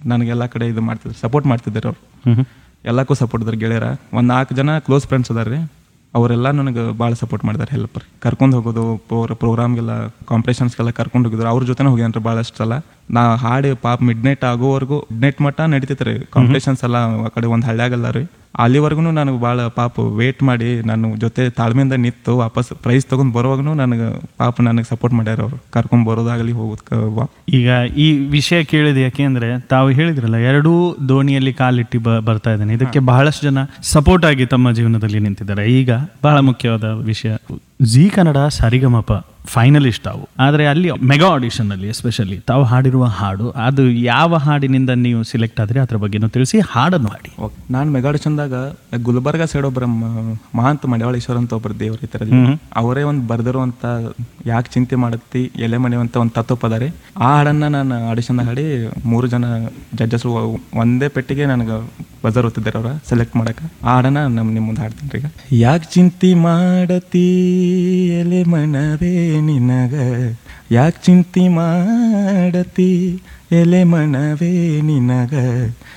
ನನಗೆ ಎಲ್ಲ ಕಡೆ ಇದು ಮಾಡ್ತಿದ್ರು ಸಪೋರ್ಟ್ ಮಾಡ್ತಿದ್ದಾರೆ ಅವ್ರು ಎಲ್ಲಕ್ಕೂ ಸಪೋರ್ಟ್ ಇದ್ದಾರೆ ಗೆಳೆಯರ ಒಂದು ನಾಲ್ಕು ಜನ ಕ್ಲೋಸ್ ಫ್ರೆಂಡ್ಸ್ ಅದಾರ ರೀ ಅವರೆಲ್ಲ ನನಗೆ ಭಾಳ ಸಪೋರ್ಟ್ ಮಾಡಿದ್ದಾರೆ ಹೆಲ್ಪ್ ರೀ ಕರ್ಕೊಂಡು ಹೋಗೋದು ಪ್ರೋಗ್ರ ಪ್ರೋಗ್ರಾಮ್ಗೆಲ್ಲ ಕಾಂಪಿಟೇಷನ್ಸ್ಗೆಲ್ಲ ಕರ್ಕೊಂಡು ಹೋಗಿದ್ರು ಅವ್ರ ಜೊತೆನೇ ಹೋಗ್ಯಾನ್ರಿ ಭಾಳಷ್ಟು ಸಲ ನಾ ಹಾಡಿ ಪಾಪ ಮಿಡ್ ನೈಟ್ ಆಗೋವರೆಗೂ ಮಿಡ್ ನೈಟ್ ಮಟ್ಟ ನಡೀತೈತೆ ರೀ ಕಾಂಪಿಟೇಷನ್ಸ್ ಎಲ್ಲ ಆ ಕಡೆ ಒಂದು ಹಳ್ಳಿಯಾಗಲ್ಲ ರೀ ಅಲ್ಲಿವರೆಗೂ ನನಗೆ ಭಾಳ ಪಾಪ ವೇಟ್ ಮಾಡಿ ನಾನು ಜೊತೆ ತಾಳ್ಮೆಯಿಂದ ನಿಂತು ವಾಪಸ್ ಪ್ರೈಸ್ ತೊಗೊಂಡು ಬರುವಾಗೂ ನನಗೆ ಪಾಪ ನನಗೆ ಸಪೋರ್ಟ್ ಮಾಡ್ಯಾರ ಅವರು ಕರ್ಕೊಂಡು ಬರೋದಾಗಲಿ ಹೋಗೋದು ಈಗ ಈ ವಿಷಯ ಕೇಳಿದೆ ಯಾಕೆಂದ್ರೆ ತಾವು ಹೇಳಿದ್ರಲ್ಲ ಎರಡೂ ದೋಣಿಯಲ್ಲಿ ಕಾಲಿಟ್ಟು ಬ ಬರ್ತಾ ಇದ್ದೇನೆ ಇದಕ್ಕೆ ಬಹಳಷ್ಟು ಜನ ಸಪೋರ್ಟ್ ಆಗಿ ತಮ್ಮ ಜೀವನದಲ್ಲಿ ನಿಂತಿದ್ದಾರೆ ಈಗ ಬಹಳ ಮುಖ್ಯವಾದ ವಿಷಯ ಜಿ ಕನ್ನಡ ಸರಿಗಮಪ ಫೈನಲಿಸ್ಟ್ ತಾವು ಆದರೆ ಅಲ್ಲಿ ಮೆಗಾ ಆಡಿಷನ್ ಅಲ್ಲಿ ಎಸ್ಪೆಷಲಿ ತಾವು ಹಾಡಿರುವ ಹಾಡು ಅದು ಯಾವ ಹಾಡಿನಿಂದ ನೀವು ಸಿಲೆಕ್ಟ್ ಆದ್ರೆ ಅದ್ರ ಬಗ್ಗೆನೂ ತಿಳಿಸಿ ಹಾಡನ್ನು ಹಾಡಿ ಓಕೆ ನಾನು ಮೆಗಾಡಿಷನ್ದಾಗ ಗುಲ್ಬರ್ಗ ಸೈಡ್ ಒಬ್ಬರ ಮ- ಮಹಾಂತ ಮಡಿವಾಳೇಶ್ವರ ಅಂತ ಒಬ್ಬರು ದೇವ್ರ ಇರ್ತಾರೆ ಅವರೇ ಒಂದು ಬರ್ದಿರುವಂತ ಯಾಕೆ ಚಿಂತೆ ಮಾಡತ್ತಿ ಎಲೆ ಮನೆ ಅಂತ ಒಂದು ತತ್ವ ಪದ ರೀ ಆ ಹಾಡನ್ನ ನಾನು ಆಡಿಷನ್ದಾಗ ಹಾಡಿ ಮೂರು ಜನ ಜಡ್ಜಸ್ ಒಂದೇ ಪೆಟ್ಟಿಗೆ ನನಗೆ ಬಜರ್ ಓದ್ತಿದ್ದಾರೆ ಅವ್ರ ಸೆಲೆಕ್ಟ್ ಮಾಡಕ್ಕೆ ಆ ಹಾಡನ್ನ ನಮ್ಮ ನಿಮ್ಮ ಮುಂದೆ ಹಾಡ್ತೀನಿ ರೀ ಈಗ ಯಾಕೆ ಚಿಂತೆ ಮಾಡತಿ ಎಲೆ ಮನವೇ ನಿನಗ ಯಾಕೆ ಚಿಂತೆ ಮಾಡತಿ ಎಲೆ ಮನವೇ ನಿನಗ